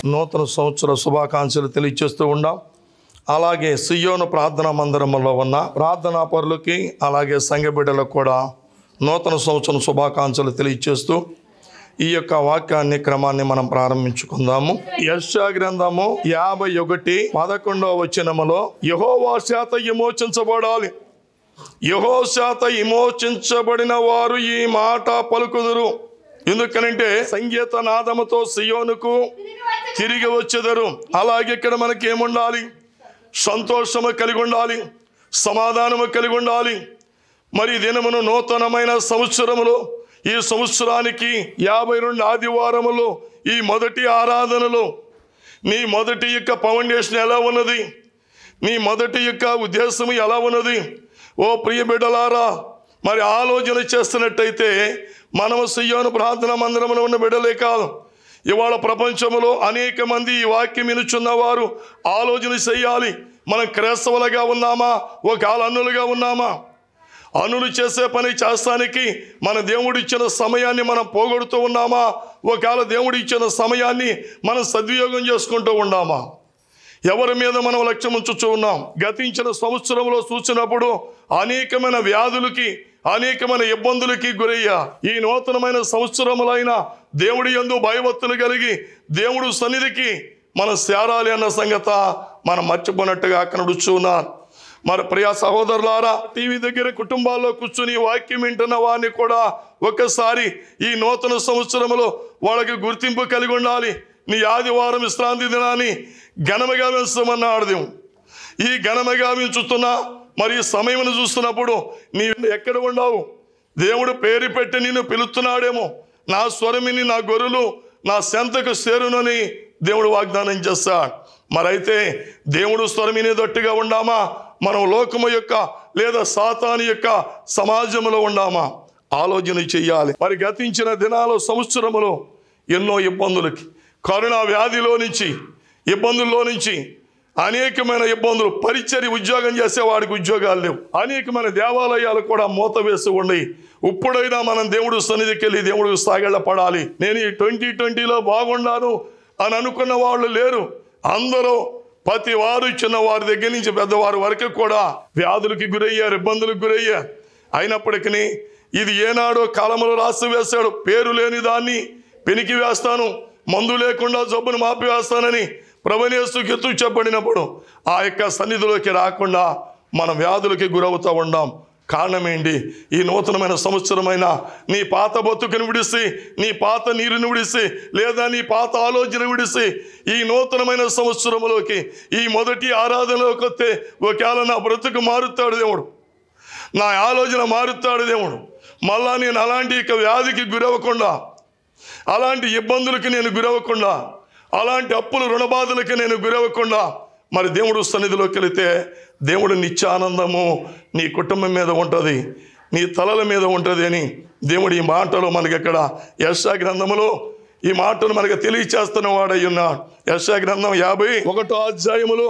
నూతన సంవత్సర శుభాకాంక్షలు తెలియజేస్తూ ఉన్నాం అలాగే సియోను ప్రార్థనా మందిరంలో ఉన్న ప్రార్థనా పరులకి అలాగే సంఘ బిడ్డలకు కూడా నూతన సంవత్సరం శుభాకాంక్షలు తెలియజేస్తూ ఈ యొక్క వాక్యాన్ని క్రమాన్ని మనం ప్రారంభించుకుందాము యశా గ్రంథము యాభై ఒకటి పదకొండవ వచనములో యహోవా శాత విమోచించబడాలి యహో శాత విమోచించబడిన వారు ఈ మాట పలుకుదురు ఎందుకనంటే సంగీత నాదముతో సియోనుకు తిరిగి వచ్చేదరు అలాగే ఇక్కడ మనకి ఏముండాలి సంతోషము కలిగి ఉండాలి సమాధానము కలిగి ఉండాలి మరి ఈ దినమును నూతనమైన సంవత్సరములో ఈ సంవత్సరానికి యాభై రెండు ఆదివారములు ఈ మొదటి ఆరాధనలో నీ మొదటి యొక్క ఫౌండేషన్ ఎలా ఉన్నది నీ మొదటి యొక్క ఉద్దేశం ఎలా ఉన్నది ఓ ప్రియ బిడ్డలారా మరి ఆలోచన చేస్తున్నట్టయితే మనము సియోను ప్రార్థన మందిరంలో ఉన్న బిడ్డలే కాదు ఇవాళ ప్రపంచంలో అనేక మంది ఈ వాక్యం వినుచున్న వారు ఆలోచన చేయాలి మనం క్రైస్తవులుగా ఉన్నామా ఒకవేళ అన్నులుగా ఉన్నామా అనులు చేసే పని చేస్తానికి మన దేవుడు ఇచ్చిన సమయాన్ని మనం పోగొడుతూ ఉన్నామా ఒకవేళ దేవుడు ఇచ్చిన సమయాన్ని మనం సద్వినియోగం చేసుకుంటూ ఉన్నామా ఎవరి మీద మనం లక్ష్యం ఉంచుతూ ఉన్నాం గతించిన సంవత్సరంలో చూసినప్పుడు అనేకమైన వ్యాధులకి అనేకమైన ఇబ్బందులకి గురయ్యా ఈ నూతనమైన సంవత్సరములైన దేవుడి యందు భయభక్తులు కలిగి దేవుడు సన్నిధికి మనం చేరాలి అన్న సంగత మనం మర్చిపోయినట్టుగా అక్కడ ఉన్నారు మరి ప్రియా సహోదరులారా టీవీ దగ్గర కుటుంబాల్లో కూర్చుని వాక్యం వింటున్న వారిని కూడా ఒక్కసారి ఈ నూతన సంవత్సరంలో వాళ్ళకి గుర్తింపు కలిగి ఉండాలి నీ ఆదివారం విశ్రాంతి దినాన్ని ఘనముగా వేస్తామన్నాడు దేవుడు ఈ ఘనముగా చూస్తున్న మరి ఈ సమయమును చూస్తున్నప్పుడు నీ ఎక్కడ ఉండవు దేవుడు పేరు పెట్టి నిన్ను పిలుస్తున్నాడేమో నా స్వరమిని నా గొర్రెలు నా సెంతకు చేరునని దేవుడు వాగ్దానం చేస్తాడు మరైతే దేవుడు స్వరమిని దట్టుగా ఉండామా మనం లోకము యొక్క లేదా సాతాని యొక్క సమాజంలో ఉండామా ఆలోచన చెయ్యాలి మరి గతించిన దినాలు సంవత్సరములో ఎన్నో ఇబ్బందులకి కరోనా వ్యాధిలో నుంచి ఇబ్బందుల్లో నుంచి అనేకమైన ఇబ్బందులు పరిచర్య ఉద్యోగం చేసే వాడికి ఉద్యోగాలు లేవు అనేకమైన దేవాలయాలు కూడా మూత వేసి ఉన్నాయి ఇప్పుడైనా మనం దేవుడు సన్నిధికి వెళ్ళి దేవుడికి సాగిళ్ళ పడాలి నేను ఈ ట్వంటీ ట్వంటీలో బాగున్నాను అని అనుకున్న వాళ్ళు లేరు అందరూ ప్రతి వారు చిన్న వారి దగ్గర నుంచి పెద్దవారి వరకు కూడా వ్యాధులకి గురయ్యారు ఇబ్బందులకు గురయ్యారు అయినప్పటికీ ఇది ఏనాడో కాలంలో రాసి వేశాడు పేరు లేని దాన్ని పెనికి వేస్తాను మందు లేకుండా జబ్బును మాపివేస్తానని ప్రవణేస్తుకి ఎత్తు చెప్పబడినప్పుడు ఆ యొక్క సన్నిధిలోకి రాకుండా మనం వ్యాధులకి గురవుతూ ఉండాం కారణం ఏంటి ఈ నూతనమైన సంవత్సరమైన నీ పాత బతుకుని విడిసి నీ పాత నీరుని విడిసి లేదా నీ పాత ఆలోచన విడిసి ఈ నూతనమైన సంవత్సరంలోకి ఈ మొదటి ఆరాధనలోకి వస్తే ఒకవేళ నా బ్రతుకు మారుతాడు దేవుడు నా ఆలోచన మారుతాడు దేవుడు మళ్ళా నేను అలాంటి ఇక వ్యాధికి గురవ్వకుండా అలాంటి ఇబ్బందులకి నేను గురవ్వకుండా అలాంటి అప్పులు రుణబాధలకి నేను గురవ్వకుండా మరి దేవుడు సన్నిధిలోకి వెళితే దేవుడు నిత్యానందము నీ కుటుంబం మీద ఉంటుంది నీ తలల మీద ఉంటుంది అని దేవుడు ఈ మాటలు మనకి ఇక్కడ యశా గ్రంథములో ఈ మాటను మనకి తెలియచేస్తున్న వాడై ఉన్నాడు యశా గ్రంథం యాభై ఒకటో అధ్యాయములో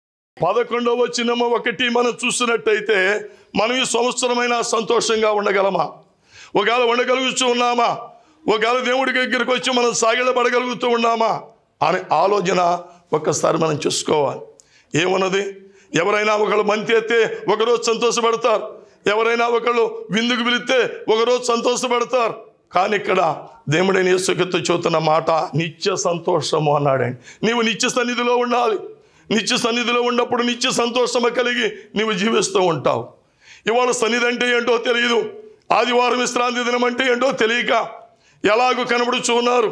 పదకొండవ వచ్చినము ఒకటి మనం చూసినట్టయితే మనం ఈ సంవత్సరమైన సంతోషంగా ఉండగలమా ఒకవేళ ఉండగలుగుతూ ఉన్నామా ఒకవేళ దేవుడి దగ్గరికి వచ్చి మనం సాగిలపడగలుగుతూ ఉన్నామా అనే ఆలోచన ఒక్కసారి మనం చూసుకోవాలి ఏమన్నది ఎవరైనా ఒకళ్ళు మంతి ఎత్తే ఒకరోజు సంతోషపడతారు ఎవరైనా ఒకళ్ళు విందుకు పిలిస్తే ఒకరోజు సంతోషపడతారు కానీ ఇక్కడ దేవుడైన యేసుకెత్తు చూతున్న మాట నిత్య సంతోషము అన్నాడండి నీవు నిత్య సన్నిధిలో ఉండాలి నిత్య సన్నిధిలో ఉన్నప్పుడు నిత్య సంతోషము కలిగి నీవు జీవిస్తూ ఉంటావు ఇవాళ సన్నిధి అంటే ఏంటో తెలియదు ఆదివారం విశ్రాంతి దినం అంటే ఏంటో తెలియక ఎలాగో కనబడుచు ఉన్నారు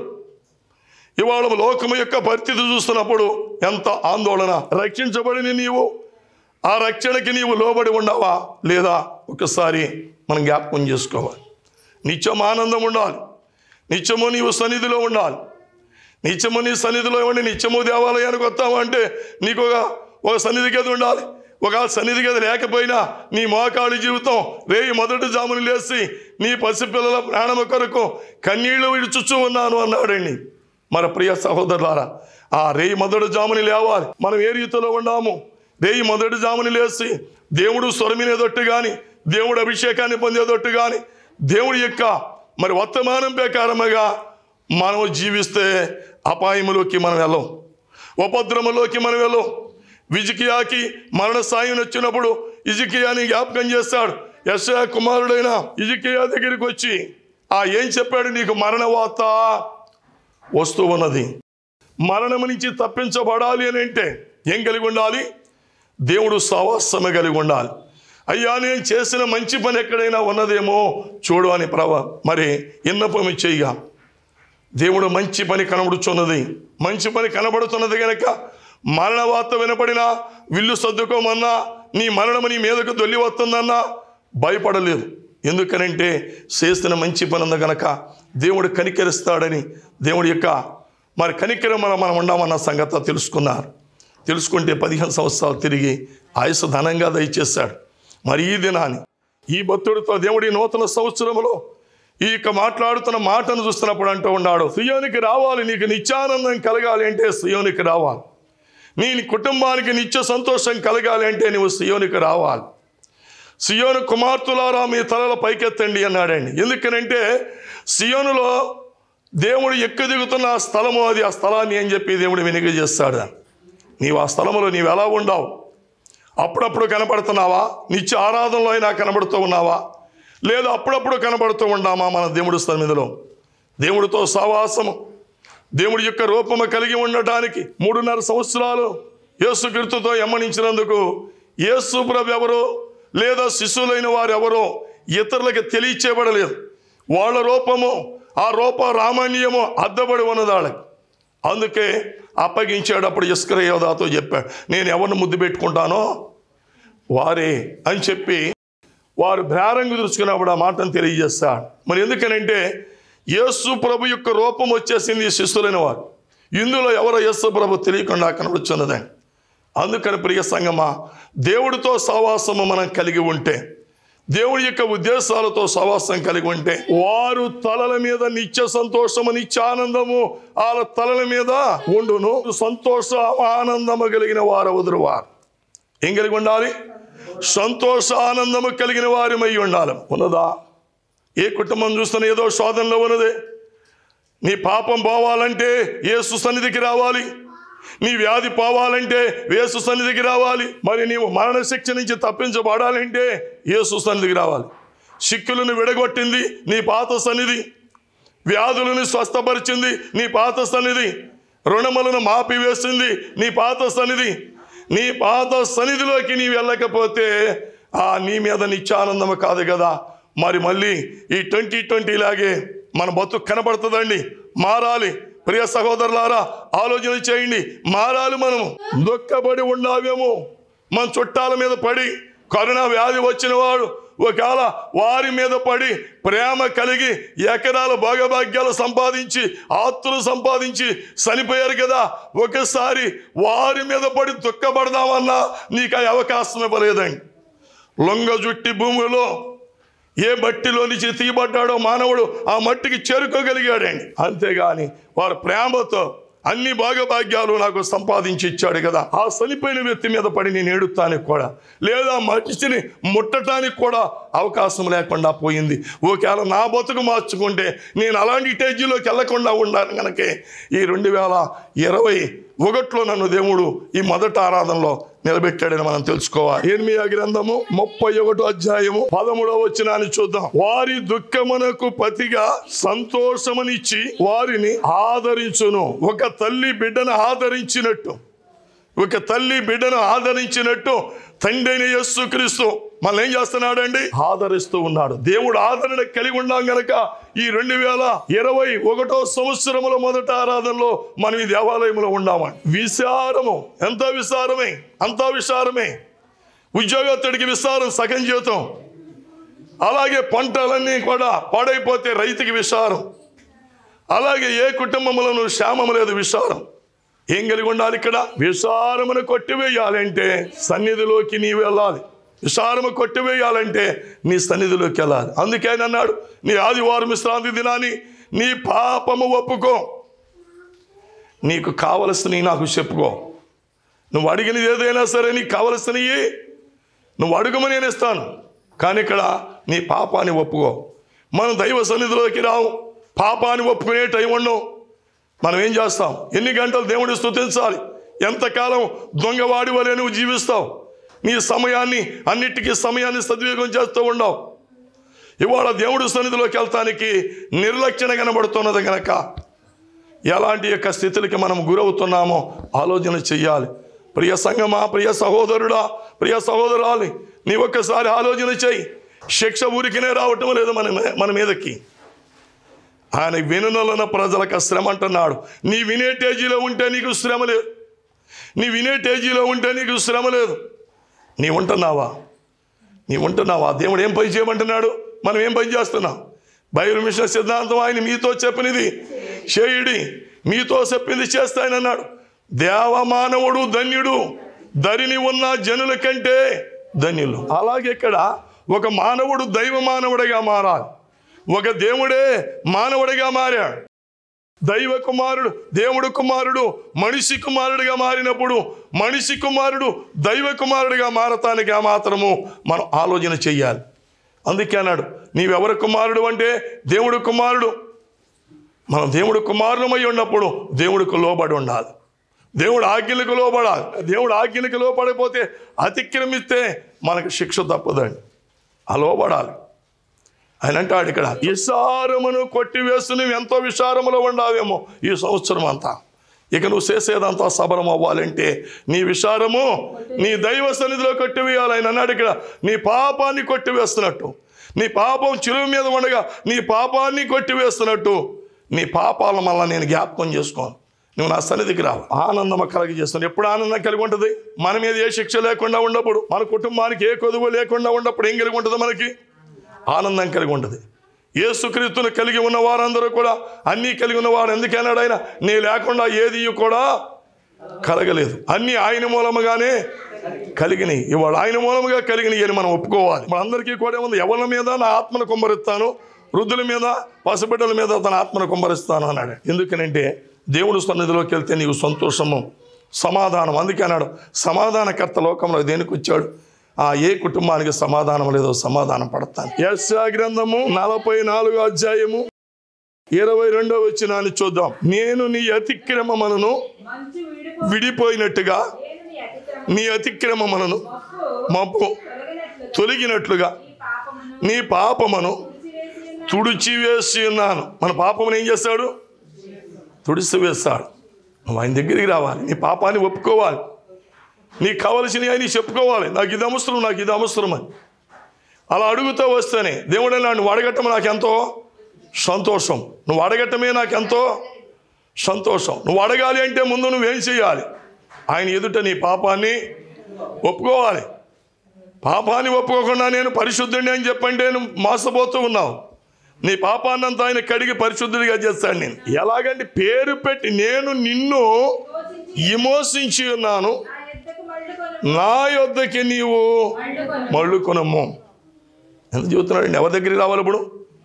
ఇవాళ లోకము యొక్క పరిస్థితి చూస్తున్నప్పుడు ఎంత ఆందోళన రక్షించబడిన నీవు ఆ రక్షణకి నీవు లోబడి ఉండవా లేదా ఒకసారి మనం జ్ఞాపకం చేసుకోవాలి నిత్యం ఆనందం ఉండాలి నిత్యము నీవు సన్నిధిలో ఉండాలి నిత్యము నీ సన్నిధిలో ఇవ్వండి నిత్యము దేవాలయానికి వస్తామంటే నీకు ఒక ఒక సన్నిధి గది ఉండాలి ఒక సన్నిధి గది లేకపోయినా నీ మోకాడి జీవితం రేయి మొదటి జామును లేచి నీ పసిపిల్లల ప్రాణము కొరకు కన్నీళ్లు విడుచుచూ ఉన్నాను అన్నాడండి మన ప్రియ సహోదరులారా ఆ రేయి మొదటి జాముని లేవాలి మనం ఏ రీతిలో ఉన్నాము రేయి మొదటి జాముని లేచి దేవుడు స్వరమినేదొట్టు కానీ దేవుడు అభిషేకాన్ని పొందేదొట్టు కానీ దేవుడి యొక్క మరి వర్తమానం ప్రకారముగా మనం జీవిస్తే అపాయములోకి మనం వెళ్ళం ఉపద్రవంలోకి మనం వెళ్ళం విజికియాకి మరణ సాయం వచ్చినప్పుడు ఇజికియాని జ్ఞాపకం చేస్తాడు యశయ కుమారుడైన ఇజికియా దగ్గరికి వచ్చి ఆ ఏం చెప్పాడు నీకు మరణ వార్త వస్తూ ఉన్నది మరణం నుంచి తప్పించబడాలి అని అంటే ఏం కలిగి ఉండాలి దేవుడు సవాసమ కలిగి ఉండాలి అయ్యా నేను చేసిన మంచి పని ఎక్కడైనా ఉన్నదేమో చూడు అని ప్రవ మరి ఇన్నపమి చెయ్యగా దేవుడు మంచి పని కనబడుచున్నది మంచి పని కనబడుతున్నది గనక మరణ వార్త వినపడినా విల్లు సర్దుకోమన్నా నీ మరణం నీ మీదకు దొల్లి వస్తుందన్నా భయపడలేదు ఎందుకనంటే చేసిన మంచి పని ఉంది గనక దేవుడు కనికరిస్తాడని దేవుడి యొక్క మరి కనికరం మనం మనం ఉండామన్న సంగతి తెలుసుకున్నారు తెలుసుకుంటే పదిహేను సంవత్సరాలు తిరిగి ఆయుష ధనంగా దయచేశాడు మరి ఈ దినాన్ని ఈ భక్తుడితో దేవుడి నూతన సంవత్సరంలో ఈ యొక్క మాట్లాడుతున్న మాటను చూస్తున్నప్పుడు అంటూ ఉన్నాడు సుయోనికి రావాలి నీకు నిత్యానందం కలగాలి అంటే సుయోనికి రావాలి నీ కుటుంబానికి నిత్య సంతోషం కలగాలి అంటే నువ్వు సియోనికి రావాలి సియోను కుమార్తెలారా మీ తలల పైకెత్తండి అన్నాడండి ఎందుకనంటే సియోనులో దేవుడు ఎక్కు దిగుతున్న ఆ స్థలము అది ఆ స్థలాన్ని అని చెప్పి దేవుడు వెనుక చేస్తాడు నీవు ఆ స్థలములో నీవు ఎలా ఉండవు అప్పుడప్పుడు కనపడుతున్నావా నిత్య ఆరాధనలో అయినా కనబడుతూ ఉన్నావా లేదా అప్పుడప్పుడు కనబడుతూ ఉన్నామా మన దేవుడి సన్నిధిలో దేవుడితో సహవాసము దేవుడి యొక్క రూపము కలిగి ఉండటానికి మూడున్నర సంవత్సరాలు యేసుకృతుతో ఎమ్మనించినందుకు యేసు ప్రభు ఎవరో లేదా శిశువులైన వారు ఎవరో ఇతరులకు తెలియచేయబడలేదు వాళ్ళ రూపము ఆ రూప రామాన్యము అద్దబడి ఉన్నది వాళ్ళకి అందుకే అప్పగించాడు అప్పుడు ఇస్కరయోదాతో చెప్పాడు నేను ఎవరిని ముద్దు పెట్టుకుంటానో వారే అని చెప్పి వారు భేరంగు దృచుకున్నప్పుడు ఆ మాటను తెలియజేస్తాడు మరి ఎందుకనంటే యేసు ప్రభు యొక్క రూపం వచ్చేసింది ఈ శిష్యులైన వారు ఇందులో ఎవరో యేసు ప్రభు తెలియకుండా కనబడుచున్నదండి అందుకని ప్రియ సంగమా దేవుడితో సహవాసము మనం కలిగి ఉంటే దేవుడి యొక్క ఉద్దేశాలతో సహవాసం కలిగి ఉంటే వారు తలల మీద నిత్య సంతోషము నిత్య ఆనందము వాళ్ళ తలల మీద ఉండును సంతోష ఆనందము కలిగిన వారు వదురు వారు ఏం కలిగి ఉండాలి సంతోష ఆనందము కలిగిన వారిమై ఉండాలి ఉన్నదా ఏ కుటుంబం చూస్తున్న ఏదో శోధనలో ఉన్నది నీ పాపం పోవాలంటే యేసు సన్నిధికి రావాలి నీ వ్యాధి పోవాలంటే యేసు సన్నిధికి రావాలి మరి నీవు మరణ శిక్ష నుంచి తప్పించబడాలంటే యేసు సన్నిధికి రావాలి సిక్కులను విడగొట్టింది నీ పాత సన్నిధి వ్యాధులను స్వస్థపరిచింది నీ పాత సన్నిధి రుణములను మాపివేసింది నీ పాత సన్నిధి నీ పాత సన్నిధిలోకి నీ వెళ్ళకపోతే ఆ నీ మీద నిత్యానందము కాదు కదా మరి మళ్ళీ ఈ ట్వంటీ ట్వంటీ లాగే మన బతుకు కనబడుతుందండి మారాలి ప్రియ సహోదరులారా ఆలోచన చేయండి మారాలి మనము దుఃఖపడి ఉండావేమో మన చుట్టాల మీద పడి కరోనా వ్యాధి వచ్చిన వాడు ఒకవేళ వారి మీద పడి ప్రేమ కలిగి ఎకరాల భోగభాగ్యాలు సంపాదించి ఆస్తులు సంపాదించి చనిపోయారు కదా ఒకసారి వారి మీద పడి దుఃఖపడదామన్నా నీకు ఆ అవకాశం ఇవ్వలేదండి లొంగ జుట్టి భూమిలో ఏ మట్టిలో నుంచి తీయబడ్డాడో మానవుడు ఆ మట్టికి చేరుకోగలిగాడండి అంతేగాని వారి ప్రేమతో అన్ని భాగభాగ్యాలు నాకు సంపాదించి ఇచ్చాడు కదా ఆ చనిపోయిన వ్యక్తి మీద పడి నేను ఏడుతానికి కూడా లేదా మనిషిని ముట్టడానికి కూడా అవకాశం లేకుండా పోయింది ఒకవేళ నా బతుకు మార్చుకుంటే నేను అలాంటి స్టేజీలోకి వెళ్లకుండా ఉండాను కనుకే ఈ రెండు వేల ఇరవై ఒకటిలో నన్ను దేవుడు ఈ మొదటి ఆరాధనలో నిలబెట్టాడని మనం తెలుసుకోవాలి ఎనిమిది గ్రంథము ముప్పై ఒకటో అధ్యాయము పదమూడవ వచ్చినాన్ని చూద్దాం వారి దుఃఖమునకు పతిగా సంతోషమునిచ్చి వారిని ఆదరించును ఒక తల్లి బిడ్డను ఆదరించినట్టు ఒక తల్లి బిడ్డను ఆదరించినట్టు తండ్రి అయిన యేసు క్రీస్తు మనల్ని ఏం చేస్తున్నాడండి ఆదరిస్తూ ఉన్నాడు దేవుడు ఆదరణ కలిగి ఉన్నాం గనక ఈ రెండు వేల ఇరవై ఒకటో సంవత్సరముల మొదట ఆరాధనలో మనం ఈ దేవాలయంలో ఉన్నామని విశారము ఎంత విశారమే అంత విశారమే ఉద్యోగస్తుడికి విశారం సగం జీతం అలాగే పంటలన్నీ కూడా పాడైపోతే రైతుకి విశారం అలాగే ఏ కుటుంబంలోనూ క్షేమం లేదు విశారం ఏం కలిగి ఉండాలి ఇక్కడ విశారమును కొట్టివేయాలంటే సన్నిధిలోకి నీ వెళ్ళాలి విశారము కొట్టివేయాలంటే నీ సన్నిధిలోకి వెళ్ళాలి అందుకే ఆయన అన్నాడు నీ ఆదివారం విశ్రాంతి దినాన్ని నీ పాపము ఒప్పుకో నీకు కావలసినవి నాకు చెప్పుకో నువ్వు అడిగినది ఏదైనా సరే నీకు కావలసినవి నువ్వు అడుగుమని నేను ఇస్తాను కానీ ఇక్కడ నీ పాపాన్ని ఒప్పుకో మనం దైవ సన్నిధిలోకి రావు పాపాన్ని ఒప్పుకునే టైం ఉండవు మనం ఏం చేస్తాం ఎన్ని గంటలు దేవుడిని స్తుతించాలి ఎంతకాలం దొంగవాడి వలె నువ్వు జీవిస్తావు నీ సమయాన్ని అన్నిటికీ సమయాన్ని సద్వినియోగం చేస్తూ ఉండవు ఇవాళ దేవుడి సన్నిధిలోకి వెళ్తానికి నిర్లక్ష్యం కనబడుతున్నది గనక ఎలాంటి యొక్క స్థితులకి మనం గురవుతున్నామో ఆలోచన చెయ్యాలి ప్రియ సంగమా ప్రియ సహోదరుడా ప్రియ సహోదరాలి నీ ఒక్కసారి ఆలోచన చెయ్యి శిక్ష ఊరికినే రావటం లేదు మన మీ- మన మీదకి ఆయన వినునలన ప్రజలకు శ్రమ అంటున్నాడు నీ వినే టేజీలో ఉంటే నీకు శ్రమ లేదు నీ వినే టేజీలో ఉంటే నీకు శ్రమ లేదు నీ ఉంటున్నావా నీ ఉంటున్నావా దేవుడు ఏం పని చేయమంటున్నాడు మనం ఏం పని చేస్తున్నాం బైబిల్ మిషన్ సిద్ధాంతం ఆయన మీతో చెప్పినది చేయుడి మీతో చెప్పింది చేస్తాయనన్నాడు దేవమానవుడు ధన్యుడు ధరిని ఉన్న జనుల కంటే ధన్యులు అలాగే ఇక్కడ ఒక మానవుడు దైవ మానవుడిగా మారాలి ఒక దేవుడే మానవుడిగా మారాడు దైవ కుమారుడు దేవుడు కుమారుడు మనిషి కుమారుడిగా మారినప్పుడు మనిషి కుమారుడు దైవ కుమారుడిగా మారటానికి ఆ మాత్రము మనం ఆలోచన చెయ్యాలి అందుకే అన్నాడు నీవెవరి కుమారుడు అంటే దేవుడు కుమారుడు మనం దేవుడు కుమారులమై ఉన్నప్పుడు దేవుడికి లోబడి ఉండాలి దేవుడు ఆజ్ఞలకు లోబడాలి దేవుడు ఆజ్ఞలకు లోపడిపోతే అతిక్రమిస్తే మనకు శిక్ష తప్పదండి ఆ లోబడాలి ఆయన అంటాడు ఇక్కడ విశారమును కొట్టివేస్తూ నువ్వు ఎంతో విశారములో ఉండావేమో ఈ సంవత్సరం అంతా ఇక నువ్వు చేసేదంతా సబరం అవ్వాలంటే నీ విశారము నీ దైవ సన్నిధిలో కొట్టివేయాలి ఆయన అన్నాడు ఇక్కడ నీ పాపాన్ని కొట్టివేస్తున్నట్టు నీ పాపం చిలువ మీద ఉండగా నీ పాపాన్ని కొట్టివేస్తున్నట్టు నీ పాపాల మళ్ళా నేను జ్ఞాపకం చేసుకోను నువ్వు నా సన్నిధికి రావు ఆనందం కలిగి చేస్తాను ఎప్పుడు ఆనందం కలిగి ఉంటుంది మన మీద ఏ శిక్ష లేకుండా ఉన్నప్పుడు మన కుటుంబానికి ఏ కొదువు లేకుండా ఉన్నప్పుడు ఏం కలిగి ఉంటుంది మనకి ఆనందం కలిగి ఉంటుంది యేసుక్రీస్తును కలిగి ఉన్న వారందరూ కూడా అన్నీ కలిగి ఉన్నవారు ఎందుకన్నాడు ఆయన నీ లేకుండా ఏది కూడా కలగలేదు అన్నీ ఆయన మూలముగానే కలిగినాయి ఇవాళ ఆయన మూలముగా కలిగినాయి అని మనం ఒప్పుకోవాలి మనందరికీ కూడా ఉంది ఎవరి మీద నా ఆత్మను కుమ్మరిస్తాను వృద్ధుల మీద పసిబిడ్డల మీద తన ఆత్మను కుమ్మరిస్తాను అన్నాడు ఎందుకనంటే దేవుడు సన్నిధిలోకి వెళ్తే నీకు సంతోషము సమాధానం అందుకే అన్నాడు సమాధానకర్త లోకంలో దేనికి వచ్చాడు ఆ ఏ కుటుంబానికి సమాధానం లేదో సమాధానం పడతాను యశా గ్రంథము నలభై నాలుగో అధ్యాయము ఇరవై రెండో వచ్చినాన్ని చూద్దాం నేను నీ అతిక్రమములను మంచు వీడిపో విడిపోయినట్టుగా నేను నీ అతిక్రమం నీ అతిక్రమములను మప్పు మప్పు తొలగినట్లుగా తొలగినట్లుగా ఈ పాపమును నీ పాపమును తుడిచివేసి ఉన్న తుడిచివేసి ఉన్నాను మన పాపమును ఏం చేస్తాడు తుడిచివేస్తాడు నువ్వు ఆయన దగ్గరికి రావాలి నీ పాపాన్ని ఒప్పుకోవాలి నీకు కావలసినవి ఆయన చెప్పుకోవాలి నాకు ఇది అవసరం నాకు ఇది అవసరం అని అలా అడుగుతూ వస్తేనే దేవుడే నువ్వు అడగటం నాకు ఎంతో సంతోషం నువ్వు అడగటమే నాకు ఎంతో సంతోషం నువ్వు అడగాలి అంటే ముందు నువ్వేం చేయాలి ఆయన ఎదుట నీ పాపాన్ని ఒప్పుకోవాలి పాపాన్ని ఒప్పుకోకుండా నేను పరిశుద్ధుడిని అని చెప్పంటే నువ్వు మోసపోతూ ఉన్నావు నీ పాపాన్నంతా ఆయన కడిగి పరిశుద్ధుడిగా చేస్తాడు నేను ఎలాగంటే పేరు పెట్టి నేను నిన్ను దోషించి విమోచించి ఉన్నాను నా ఎద్దకు మళ్ళుకొను నా యొద్దకి నీవు మళ్ళుకొను మళ్ళుకొనమ్ము ఎందుకు చెబుతున్నాడు ఎవరి దగ్గరికి రావాలి ఇప్పుడు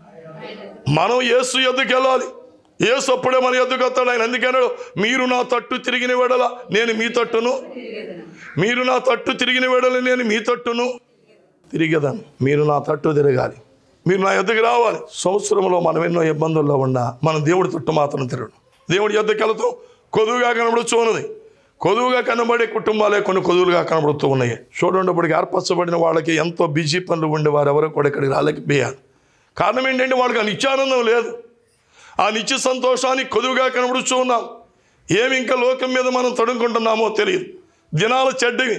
మనం యేసు ఎద్దుకు వెళ్ళాలి యేసు అప్పుడే మన ఎద్దుకు వస్తాడు ఆయన అందుకన్నాడు మీరు నా తట్టు తిరిగిన వెడల నేను మీ తట్టును మీరు నా తట్టు తిరిగిన వెడల నేను మీ తట్టును తిరిగేదాను మీరు నా తట్టు తిరగాలి మీరు నా ఎద్దుకు రావాలి సంవత్సరంలో మనం ఎన్నో ఇబ్బందుల్లో ఉన్నా మనం దేవుడి తట్టు మాత్రం తిరగడు దేవుడి ఎద్దుకు వెళుతూ కొదువుగా కనబడుతూ ఉన్నది కొదువుగా కనబడే కుటుంబాలే కొన్ని కొదువులుగా కనబడుతూ ఉన్నాయి చూడండి ఇప్పటికి ఏర్పరచబడిన వాళ్ళకి ఎంతో బిజీ పనులు ఉండేవారు ఎవరు కూడా ఇక్కడికి రాలేకపోయారు కారణం ఏంటంటే వాళ్ళకి ఆ నిత్యానందం లేదు ఆ నిత్య సంతోషాన్ని కొదువుగా కనబడుతూ ఉన్నాం ఏమి ఇంకా లోకం మీద మనం తడుముకుంటున్నామో తెలియదు దినాలు చెడ్డవి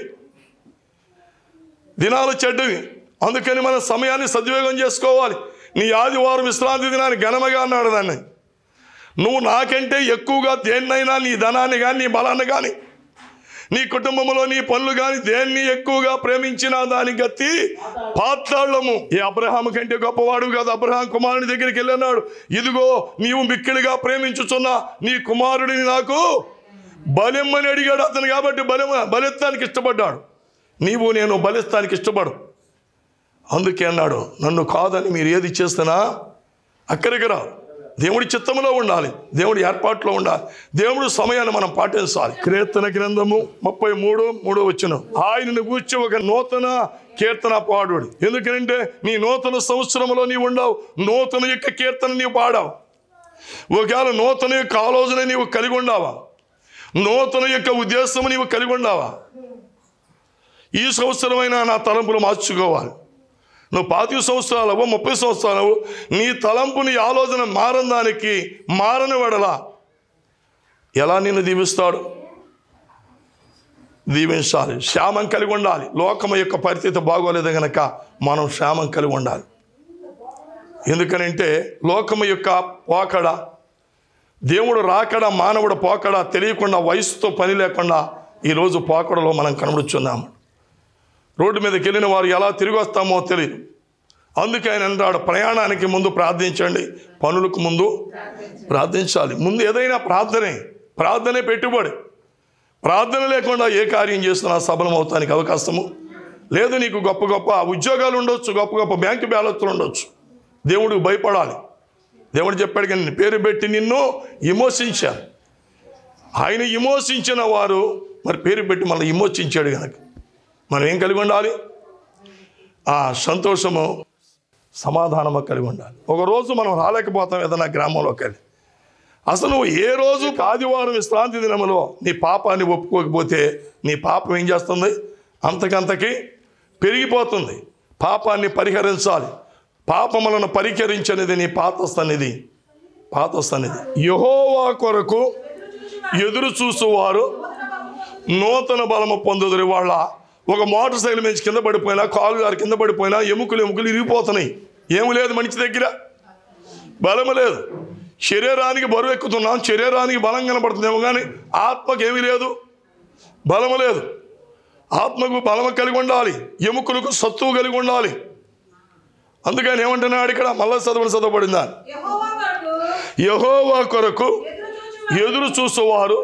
దినాలు చెడ్డవి అందుకని మన సమయాన్ని సద్వినియోగం చేసుకోవాలి నీ ఆదివారం విశ్రాంతి దినాన్ని ఘనమగా అన్నాడు దాన్ని నువ్వు నాకంటే ఎక్కువగా దేన్నైనా నీ ధనాన్ని కానీ నీ బలాన్ని కానీ నీ కుటుంబంలో నీ పనులు కానీ దేన్ని ఎక్కువగా ప్రేమించిన దాని గతి పాతాళము ఈ అబ్రహాం కంటే గొప్పవాడు కాదు అబ్రహాం కుమారుని దగ్గరికి వెళ్ళన్నాడు ఇదిగో నీవు మిక్కిలిగా ప్రేమించుచున్న నీ కుమారుడిని నాకు బలిమ్మని అడిగాడు అతను కాబట్టి బలి బలిస్తానికి ఇష్టపడ్డాడు నీవు నేను బలిస్తానికి ఇష్టపడు అందుకే అన్నాడు నన్ను కాదని మీరు ఏది చేస్తున్నా అక్కడికి రా దేవుడి చిత్తంలో ఉండాలి దేవుడి ఏర్పాట్లో ఉండాలి దేవుడు సమయాన్ని మనం పాటించాలి కీర్తన గ్రంథము ముప్పై మూడు మూడు వచ్చిన ఆయనను కూర్చి ఒక నూతన కీర్తన పాడు ఎందుకంటే నీ నూతన సంవత్సరంలో నీవు ఉండవు నూతన యొక్క కీర్తన నీవు పాడావు ఒకవేళ నూతన యొక్క ఆలోచన నీవు కలిగి ఉండావా నూతన యొక్క ఉద్దేశం నీవు కలిగి ఉండావా ఈ సంవత్సరమైనా నా తలంపులు మార్చుకోవాలి నువ్వు పాతిక సంవత్సరాలవో ముప్పై సంవత్సరాలవో నీ తలంపు నీ ఆలోచన మారని దానికి మారని వడలా ఎలా నిన్ను దీవిస్తాడు దీవించాలి క్షేమం కలిగి ఉండాలి లోకం యొక్క పరిస్థితి బాగోలేదు గనక మనం క్షేమం కలిగి ఉండాలి ఎందుకనంటే లోకము యొక్క పోకడ దేవుడు రాకడ మానవుడు పోకడ తెలియకుండా వయసుతో పని లేకుండా ఈరోజు పోకడలో మనం కనబడుచున్నాము రోడ్డు మీదకి వెళ్ళిన వారు ఎలా తిరిగి వస్తామో తెలియదు అందుకే ఆయన అంటాడు ప్రయాణానికి ముందు ప్రార్థించండి పనులకు ముందు ప్రార్థించాలి ముందు ఏదైనా ప్రార్థనే ప్రార్థనే పెట్టుబడి ప్రార్థన లేకుండా ఏ కార్యం చేస్తున్నా సఫలం అవుతానికి అవకాశము లేదు నీకు గొప్ప గొప్ప ఉద్యోగాలు ఉండొచ్చు గొప్ప గొప్ప బ్యాంకు బ్యాలెన్స్లు ఉండొచ్చు దేవుడికి భయపడాలి దేవుడు చెప్పాడు కానీ నీ పేరు పెట్టి నిన్ను విమోచించారు ఆయన విమోచించిన వారు మరి పేరు పెట్టి మళ్ళీ విమోచించాడు కనుక మనం ఏం కలిగి ఉండాలి ఆ సంతోషము సమాధానము కలిగి ఉండాలి ఒక రోజు మనం రాలేకపోతాం ఏదైనా గ్రామంలోకి వెళ్ళి అసలు నువ్వు ఏ రోజు ఆదివారం విశ్రాంతి దినములో నీ పాపాన్ని ఒప్పుకోకపోతే నీ పాపం ఏం చేస్తుంది అంతకంతకి పెరిగిపోతుంది పాపాన్ని పరిహరించాలి పాపములను పరిహరించనిది నీ పాత సన్నిధి పాత సన్నిధి యహోవా కొరకు ఎదురు చూసువారు నూతన బలము పొందుదురు వాళ్ళ ఒక మోటార్ సైకిల్ మీద కింద పడిపోయినా కాలు గారు కింద పడిపోయినా ఎముకలు ఎముకలు ఇరిగిపోతున్నాయి ఏమి లేదు మనిషి దగ్గర బలము లేదు శరీరానికి బరువు ఎక్కుతున్నాం శరీరానికి బలం కనబడుతుందేమో కానీ ఆత్మకి ఏమీ లేదు బలము లేదు ఆత్మకు బలము కలిగి ఉండాలి ఎముకలకు సత్తువు కలిగి ఉండాలి అందుకని ఏమంటున్నాడు ఇక్కడ మళ్ళా చదవని చదవబడిందా యెహోవా కొరకు యహోవా కొరకు ఎదురు చూచువారు ఎదురు చూసేవారు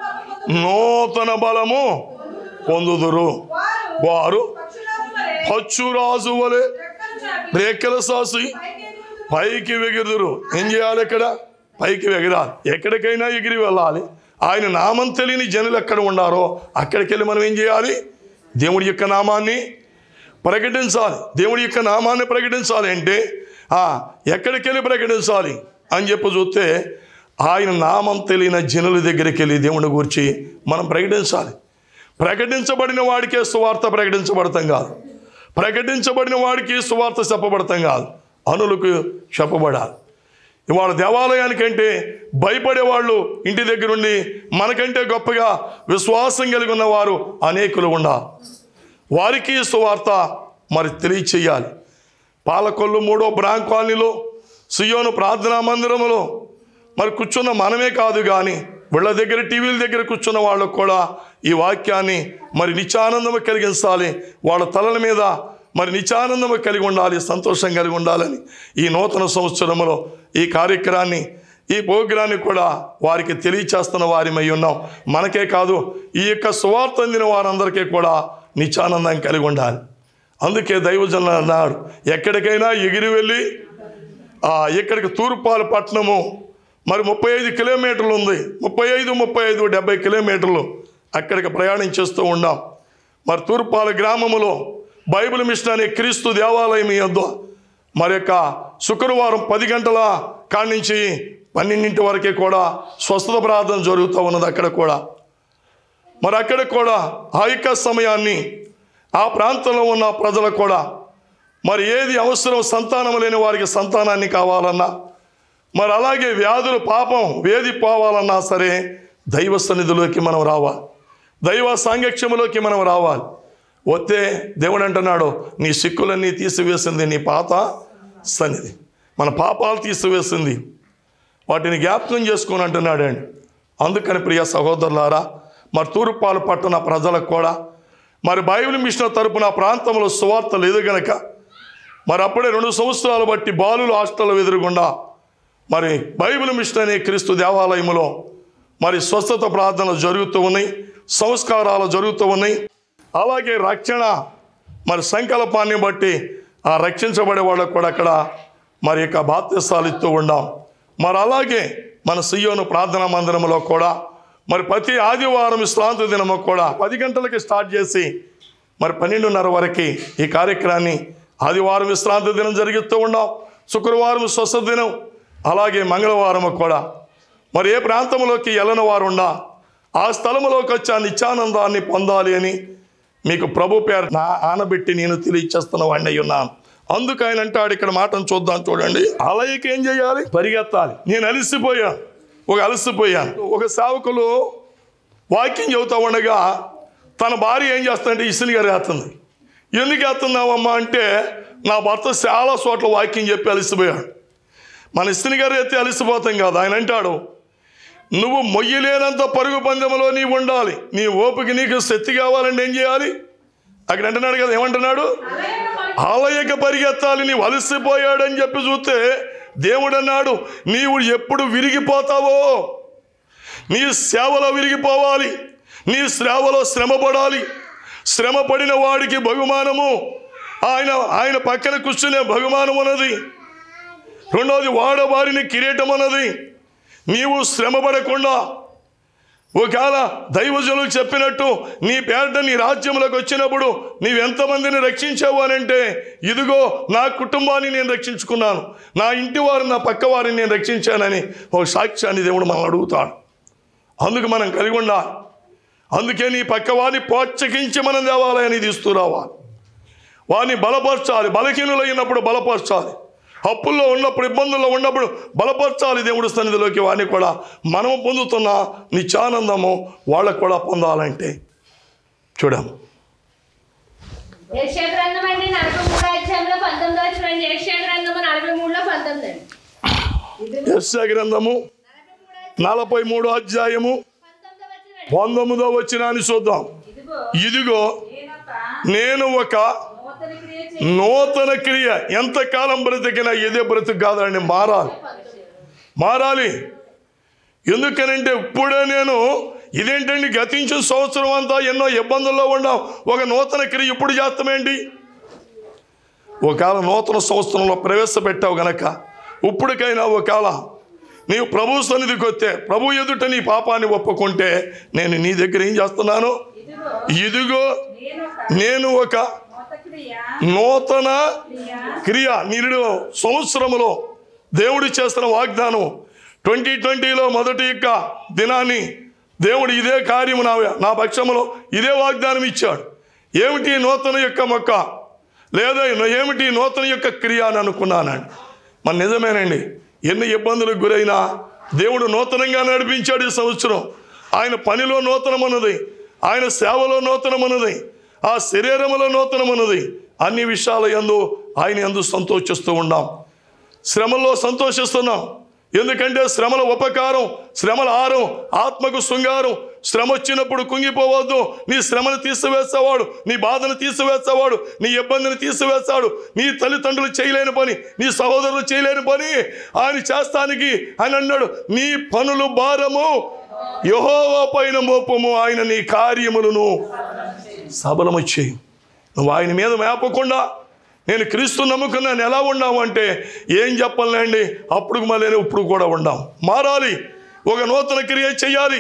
నూతన బలము నూతన బలము పొందుదురు. పొందుదురు వారు వారు పక్షులకు వలె పచ్చురాజు వలె రెక్కలు చాపి రేఖల సాసి పైకి ఎగురుదురు. పైకి ఎగురుదురు ఏం చేయాలి ఇక్కడ పైకి ఎగరాలి ఎక్కడికైనా ఎగిరి వెళ్ళాలి ఆయన నామం తెలియని జనులు ఎక్కడ ఉండారో అక్కడికి వెళ్ళి మనం ఏం చేయాలి దేవుడి యొక్క నామాన్ని ప్రకటించాలి దేవుడి యొక్క నామాన్ని ప్రకటించాలి అంటే ఆ, ఎక్కడికి వెళ్ళి ప్రకటించాలి అని చెప్పి చూస్తే ఆయన నామం తెలియని జనుల దగ్గరికి వెళ్ళి దేవుని గురించి మనం ప్రకటించాలి ప్రకటించబడిన వాడికే సువార్త ప్రకటించబడతాం కాదు ప్రకటించబడిన వాడికి సువార్త చెప్పబడతాం కాదు అనులకు చెప్పబడాలి ఇవాళ దేవాలయానికంటే భయపడే వాళ్ళు ఇంటి దగ్గరుండి మనకంటే గొప్పగా విశ్వాసం కలిగి ఉన్న వారు అనేకులు ఉండాలి వారికి సువార్త మరి తెలియచేయాలి పాలకొల్లు మూడో బ్రాంక్ కాలనీలో సియోను ప్రార్థనా మందిరములో మరి కూర్చున్న మనమే కాదు కానీ వీళ్ళ దగ్గర టీవీల దగ్గర కూర్చున్న వాళ్ళకు కూడా ఈ వాక్యాన్ని మరి నిత్యానందము కలిగించాలి వాళ్ళ తలల మీద మరి నిత్యానందము కలిగి ఉండాలి సంతోషం కలిగి ఉండాలని ఈ నూతన సంవత్సరంలో ఈ కార్యక్రమాన్ని ఈ ప్రోగ్రాన్ని కూడా వారికి తెలియచేస్తున్న వారిమై ఉన్నాం మనకే కాదు ఈ యొక్క సువార్త అందిన వారందరికీ కూడా నిత్యానందం కలిగి ఉండాలి అందుకే దైవజనులు అన్నాడు ఎక్కడికైనా ఎగిరి వెళ్ళి ఆ, ఇక్కడికి తూర్పాలు పట్టణము మరి ముప్పై ఐదు కిలోమీటర్లు ఉంది ముప్పై ఐదు ముప్పై ఐదు డెబ్బై కిలోమీటర్లు అక్కడికి ప్రయాణం చేస్తూ ఉన్నాం మరి తూర్పాల గ్రామములో బైబిల్ మిషన్ అనే క్రీస్తు దేవాలయం యొద్ద మరి యొక్క శుక్రవారం పది గంటల కాడి నుంచి పన్నెండింటి వరకే కూడా స్వస్థత ప్రార్థన జరుగుతూ ఉన్నది అక్కడ కూడా మరి అక్కడ కూడా ఆ యొక్క సమయాన్ని ఆ ప్రాంతంలో ఉన్న ప్రజలకు కూడా మరి ఏది అవసరం సంతానం లేని వారికి సంతానాన్ని కావాలన్నా మరి అలాగే వ్యాధులు పాపం వేది పోవాలన్నా సరే దైవ సన్నిధిలోకి మనం రావాలి దైవ సాంగత్యములోకి మనం రావాలి వస్తే దేవుడు అంటున్నాడు నీ సిక్కులన్నీ తీసివేసింది నీ పాత సన్నిధి మన పాపాలు తీసివేసింది వాటిని జ్ఞాపకం చేసుకొని అంటున్నాడండి అందుకని ప్రియ సహోదరులారా మరి తూర్పాలు పట్టణ ప్రజలకు కూడా మరి బైబిల్ మిషన్ తరపున ఆ ప్రాంతంలో సువార్త లేదు గనక మరి అప్పుడే రెండు సంవత్సరాలు బట్టి బాలులు హాస్టల్ ఎదురుగుండా మరి బైబిల్ మిషన్ అనే క్రీస్తు దేవాలయంలో మరి స్వస్థత ప్రార్థనలు జరుగుతూ ఉన్నాయి సంస్కారాలు జరుగుతూ ఉన్నాయి అలాగే రక్షణ మరి సంకల్పాన్ని బట్టి ఆ రక్షించబడే వాళ్ళకు కూడా అక్కడ మరి యొక్క బాధ్యస్థాలు ఇస్తూ ఉండాం మరి అలాగే మన సియోను ప్రార్థనా మందిరంలో కూడా మరి ప్రతి ఆదివారం విశ్రాంతి దినము కూడా పది గంటలకి స్టార్ట్ చేసి మరి పన్నెండున్నర వరకు ఈ కార్యక్రమాన్ని ఆదివారం విశ్రాంతి దినం జరిగిస్తూ ఉన్నాం శుక్రవారం స్వస్థ దినం అలాగే మంగళవారం కూడా మరి ఏ ప్రాంతంలోకి వెళ్ళని వారు ఉండా ఆ స్థలంలోకి వచ్చి ఆ నిత్యానందాన్ని పొందాలి అని మీకు ప్రభు పేరు నా ఆనబెట్టి నేను తెలియచేస్తున్న వాడిని అయి ఉన్నాను అందుకు ఆయన అంటాడు ఇక్కడ మాటను చూద్దాం చూడండి అలాగే ఏం చేయాలి పరిగెత్తాలి నేను అలసిపోయాను ఒక అలసిపోయాను ఒక సేవకులు వాక్యం చెబుతా ఉండగా తన భార్య ఏం చేస్తుందంటే ఇసుని గారు వేస్తుంది ఎందుకు వేస్తున్నావమ్మా అంటే నా భర్త చాలా చోట్ల వాక్యం చెప్పి అలసిపోయాడు మన ఇస్తుని గారు ఎత్తి అలసిపోతాం కాదు ఆయన అంటాడు నువ్వు మొయ్యలేనంత పరుగు పందెంలో నీవు ఉండాలి నీ ఓపిక నీకు శక్తి కావాలంటే ఏం చేయాలి అక్కడ అంటున్నాడు కదా ఏమంటున్నాడు అలాగే మరి ఆలయక పరిగెత్తాలి నీవు అలసిపోయాడని చెప్పి చూస్తే దేవుడు అన్నాడు నీవు ఎప్పుడు విరిగిపోతావో నీ సేవలో విరిగిపోవాలి నీ సేవలో శ్రమపడాలి శ్రమ పడిన వాడికి బహుమానము ఆయన ఆయన పక్కన కూర్చునే బహుమానం ఉన్నది రెండవది వాడవారిని కిరీటం అన్నది నీవు శ్రమ పడకుండా ఒకవేళ దైవజనులు చెప్పినట్టు నీ పేట నీ రాజ్యంలోకి వచ్చినప్పుడు నీవెంతమందిని రక్షించావు అని అంటే ఇదిగో నా కుటుంబాన్ని నేను రక్షించుకున్నాను నా ఇంటి వారు నా పక్క వారిని నేను రక్షించానని ఒక సాక్ష్యాన్ని దేవుడు మనం అడుగుతాడు అందుకు మనం కలిగి ఉండాలి అందుకే నీ పక్క వారిని ప్రోత్సహించి మనం దేవాలయాన్ని తీసుకురావాలి వారిని బలపరచాలి బలహీనులైనప్పుడు బలపరచాలి అప్పుల్లో ఉన్నప్పుడు ఇబ్బందుల్లో ఉన్నప్పుడు బలపరచాలి దేవుడి సన్నిధిలోకి వారిని కూడా మనం పొందుతున్న నిత్యానందము వాళ్ళకు కూడా పొందాలంటే చూడము యెషయా గ్రంథం అండి నలభై మూడో అధ్యాయంలో పంతొమ్మిదో వచ్చిన యెషయా గ్రంథము నలభై మూడులో పంతొమ్మిది అండి ఇదిగో యెషయా గ్రంథము నలభై నలభై మూడో మూడో అధ్యాయము పంతొమ్మిదో వచ్చిన పంతొమ్మిదో వచ్చినాన్ని చూద్దాం ఇదిగో ఇదిగో నేనొక నేను ఒక నూతన క్రియ చేయి నూతన క్రియ ఎంతకాలం బ్రతికినా ఇదే బ్రతుకు కాదండి మారాలి మారాలి ఎందుకనంటే ఇప్పుడే నేను ఇదేంటండి గతించిన సంవత్సరం అంతా ఎన్నో ఇబ్బందుల్లో ఉన్నాం ఒక నూతన క్రియ ఇప్పుడు చేస్తామేంటి ఒకవేళ నూతన సంవత్సరంలో ప్రవేశపెట్టావు గనక ఇప్పటికైనా ఒకవేళ నీవు ప్రభు సన్నిధికి వస్తే ప్రభు ఎదుట నీ పాపాన్ని ఒప్పుకుంటే నేను నీ దగ్గర ఏం చేస్తున్నాను ఇదిగో ఇదిగో నేనొక నేను ఒక నూతన క్రియ నూతన క్రియ క్రియ నిరుడు సంవత్సరములో దేవుడు చేస్తున్న వాగ్దానం ట్వంటీ ట్వంటీలో మొదటి యొక్క దినాన్ని దేవుడు ఇదే కార్యము నా నా పక్షములో ఇదే వాగ్దానం ఇచ్చాడు ఏమిటి ఈ నూతన యొక్క మొక్క లేదా ఏమిటి ఈ నూతన యొక్క క్రియ అని అనుకున్నానండి మన నిజమేనండి ఎన్ని ఇబ్బందులకు గురైనా దేవుడు నూతనంగా నడిపించాడు ఈ సంవత్సరం ఆయన పనిలో నూతనమన్నది ఆయన సేవలో నూతనమన్నది ఆ శరీరములో నూతనమన్నది అన్ని విషయాల యందు ఆయన యందు సంతోషిస్తూ ఉండాం శ్రమల్లో సంతోషిస్తున్నాం ఎందుకంటే శ్రమల ఉపకారం శ్రమల ఆరం ఆత్మకు శృంగారం శ్రమ వచ్చినప్పుడు కుంగిపోవద్దు నీ శ్రమను తీసివేసేవాడు నీ బాధను తీసివేసేవాడు నీ ఇబ్బందిని తీసివేస్తాడు నీ తల్లిదండ్రులు చేయలేని పని నీ సహోదరులు చేయలేని పని ఆయన చేస్తానికి ఆయన అన్నాడు నీ పనులు భారము యహోవా పైన మోపము ఆయన నీ కార్యములను సబలము చేయి నువ్వు ఆయన మీద మేపకుండా నేను క్రీస్తు నమ్ముకున్నాను ఎలా ఉన్నావు అంటే ఏం చెప్పాలండి అప్పుడు మళ్ళీ ఇప్పుడు కూడా ఉండాం మారాలి ఒక నూతన క్రియ చేయాలి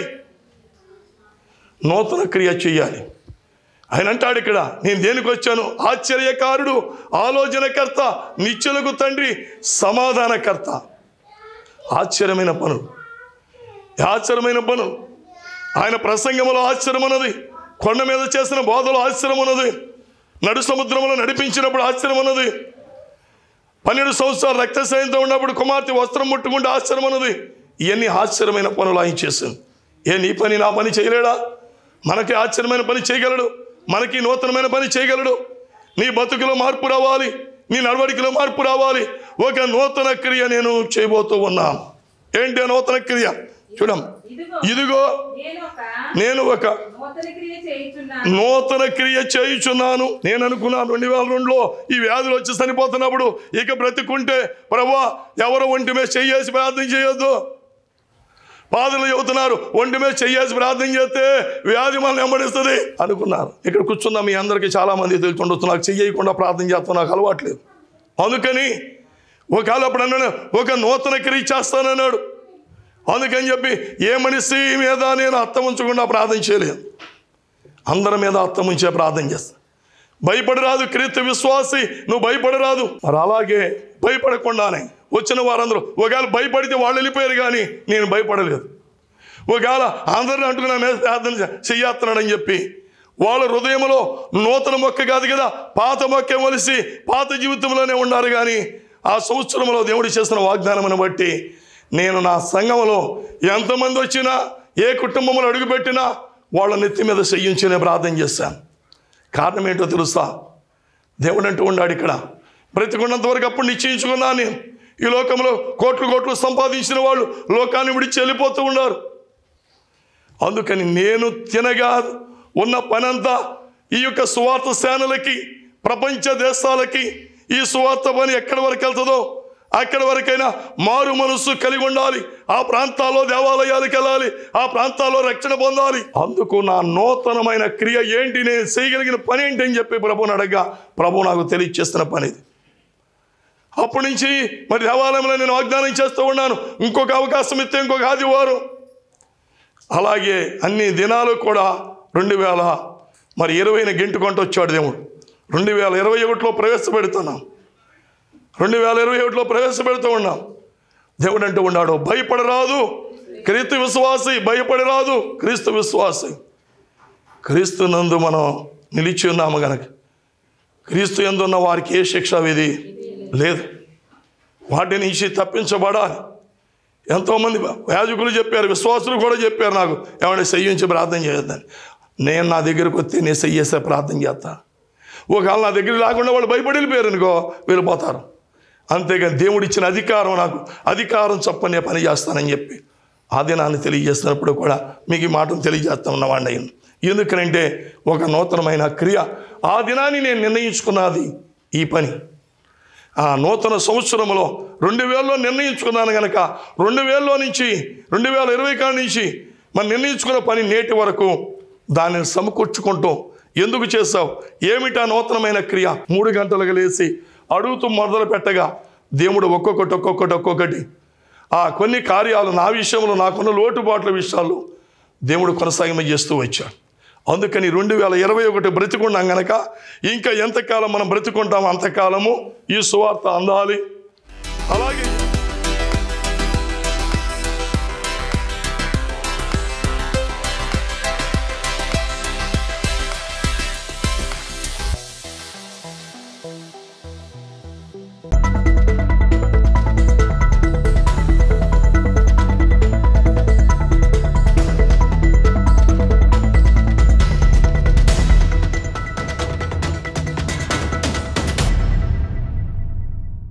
నూతన క్రియ చేయాలి ఆయన అంటాడు ఇక్కడ నేను దేనికి వచ్చాను ఆశ్చర్యకారుడు ఆలోచనకర్త నిత్యులకు తండ్రి సమాధానకర్త ఆశ్చర్యమైన పనులు ఆశ్చర్యమైన పనులు ఆయన ప్రసంగంలో ఆశ్చర్యం ఉన్నది కొండ మీద చేసిన బోధలో ఆశ్చర్యం ఉన్నది నడు సముద్రంలో నడిపించినప్పుడు ఆశ్చర్యం ఉన్నది పన్నెండు సంవత్సరాలు రక్తశయంతో ఉన్నప్పుడు కుమార్తె వస్త్రం ముట్టుకుంటే ఆశ్చర్యం ఉన్నది ఇవన్నీ ఆశ్చర్యమైన పనులు ఆయన చేసింది ఏ నీ పని నా పని చేయలేడా మనకి ఆశ్చర్యమైన పని చేయగలడు మనకి నూతనమైన పని చేయగలడు నీ బతుకులో మార్పు రావాలి నీ నడవడికలో మార్పు రావాలి ఒక నూతన క్రియ నేను చేయబోతూ ఉన్నాను ఏంటి ఆ నూతన క్రియ చూడం ఇదిగో ఇదిగో నేనొక నేను ఒక నూతన క్రియ చేయుచున్నాను నూతన క్రియ చేయుచున్నాను నేను అనుకున్నాను రెండు వేల రెండులో ఈ వ్యాధులు వచ్చి చనిపోతున్నప్పుడు ఇక బ్రతికుంటే ప్రభా ఎవరు ఒంటి మీద చెయ్యేసి ప్రార్థన చేయొద్దు పాదులు చెబుతున్నారు ఒంటి మీద చెయ్యేసి ప్రార్థన చేస్తే వ్యాధి మనల్ని వెంబడిస్తుంది అనుకున్నారు ఇక్కడ కూర్చున్న మీ అందరికీ చాలా మంది తెలుసుండొచ్చు నాకు చెయ్యకుండా ప్రార్థన చేస్తాను నాకు అలవాట్లేదు అందుకని ఒకవేళ అప్పుడు అన్నాడు ఒక నూతన క్రియ చేస్తానన్నాడు అందుకని చెప్పి ఏ మనిషి మీద నేను అర్థం ఉంచకుండా ప్రార్థన చేయలేదు అందరి మీద అర్థం ఉంచే ప్రార్థన చేస్తాను భయపడరాదు క్రీస్తు విశ్వాసి నువ్వు భయపడరాదు మరి అలాగే భయపడకుండానే వచ్చిన వారందరూ ఒకవేళ భయపడితే వాళ్ళు వెళ్ళిపోయారు కానీ నేను భయపడలేదు ఒకవేళ అందరిని అంటుకున్నా మీద ప్రార్థన చెయ్యేస్తున్నాడని చెప్పి వాళ్ళ హృదయంలో నూతన మొక్క కాదు కదా పాత మొక్క మొలిసి పాత జీవితంలోనే ఉన్నారు కానీ ఆ సంవత్సరంలో దేవుడు చేసిన వాగ్దానమును బట్టి నేను నా సంఘంలో ఎంతమంది వచ్చినా ఏ కుటుంబంలో అడుగుపెట్టినా వాళ్ళ నెత్తి మీద చెయ్యించి నేను ప్రార్థన చేశాను కారణం ఏంటో తెలుసా దేవుడు అంటూ ఉన్నాడు ఇక్కడ బ్రతికున్నంత వరకు అప్పుడు నిశ్చయించుకున్నాను నేను ఈ లోకంలో కోట్లు కోట్లు సంపాదించిన వాళ్ళు లోకాన్ని విడిచి వెళ్ళిపోతూ ఉన్నారు అందుకని నేను తినగా ఉన్న పనంతా ఈ యొక్క సువార్త సేనలకి ప్రపంచ దేశాలకి ఈ సువార్త పని ఎక్కడి వరకు వెళ్తుందో అక్కడి వరకైనా మారు మనస్సు కలిగి ఉండాలి ఆ ప్రాంతాల్లో దేవాలయాలకు వెళ్ళాలి ఆ ప్రాంతాల్లో రక్షణ పొందాలి అందుకు నా నూతనమైన క్రియ ఏంటి నేను చేయగలిగిన పని ఏంటి అని చెప్పి ప్రభుని అడగగా ప్రభు నాకు తెలియచేస్తున్న పని ఇది అప్పటి నుంచి మరి దేవాలయంలో నేను వాగ్దానం చేస్తూ ఉన్నాను ఇంకొక అవకాశం ఇస్తే ఇంకొక ఆదివారం అలాగే అన్ని దినాలు కూడా రెండు వేల మరి ఇరవైన గెంటుకుంటూ వచ్చాడు దేవుడు రెండు వేల ఇరవై ఒకటిలో ప్రవేశపెడుతున్నాం రెండు వేల ఇరవై ఒకటిలో ప్రవేశపెడుతూ ఉన్నాం దేవుడు అంటూ ఉన్నాడు భయపడరాదు క్రీస్తు విశ్వాసి భయపడరాదు క్రీస్తు విశ్వాసి క్రీస్తు నందు మనం నిలిచి ఉన్నాము గనక క్రీస్తు ఎందున్న వారికి ఏ శిక్ష విధి లేదు వాటి నుంచి తప్పించబడాలి ఎంతోమంది యాజకులు చెప్పారు విశ్వాసులు కూడా చెప్పారు నాకు ఏమైనా చెయ్యించి ప్రార్థన చేయొద్దని నేను నా దగ్గరకు వస్తే నేను చెయ్యేసే ప్రార్థన చేస్తా ఒకవేళ నా దగ్గర లేకుండా వాళ్ళు భయపడి వెళ్ళిపోయారు అనుకో వెళ్ళిపోతారు అంతేగాని దేవుడు ఇచ్చిన అధికారం నాకు అధికారం చొప్పున నేను పని చేస్తానని చెప్పి ఆ దినాన్ని తెలియజేస్తున్నప్పుడు కూడా మీకు ఈ మాటను తెలియజేస్తా ఉన్నవాడిని అయ్యింది ఎందుకనంటే ఒక నూతనమైన క్రియ ఆ దినాన్ని నేను నిర్ణయించుకున్నది ఈ పని ఆ నూతన సంవత్సరంలో రెండు వేలలో నిర్ణయించుకున్నాను కనుక రెండు వేలలో నుంచి రెండు వేల ఇరవై కాడి నుంచి మనం నిర్ణయించుకున్న పని నేటి వరకు దానిని సమకూర్చుకుంటూ ఎందుకు చేసావు ఏమిటా నూతనమైన క్రియ మూడు గంటలకు లేచి అడుగుతూ మొదలు పెట్టగా దేవుడు ఒక్కొక్కటి ఒక్కొక్కటి ఒక్కొక్కటి ఆ కొన్ని కార్యాలు నా విషయంలో నాకున్న లోటుబాట్ల విషయాలు దేవుడు కొనసాగింప చేస్తూ వచ్చాడు అందుకని రెండు వేల ఇరవై ఒకటి బ్రతికున్నాం గనక ఇంకా ఎంతకాలం మనం బ్రతికుంటాం అంతకాలము ఈ సువార్త అందాలి అలాగే